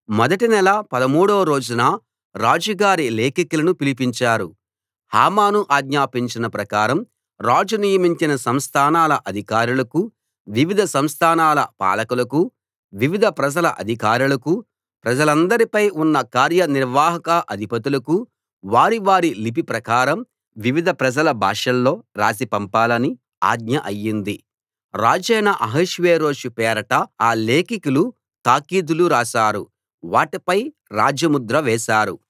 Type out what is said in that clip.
మొదటి నెల 13 వ రోజున రాజుగారి లేఖికులను పిలిపించారు హామాను ఆజ్ఞాపించిన ప్రకారం రాజు నియమించిన సంస్థానాల అధికారులకూ వివిధ సంస్థానాల పాలకులకూ వివిధ ప్రజల అధికారులకూ ప్రజలందరిపై ఉన్న కార్యనిర్వాహక అధిపతులకూ వారి వారి లిపి ప్రకారం వివిధ ప్రజల భాషల్లో రాసి పంపాలని ఆజ్ఞ అయింది రాజైన అహష్వేరోషు పేరట ఆ లేఖికులు తాకీదులు రాశారు వాటిపై రాజముద్ర వేశారు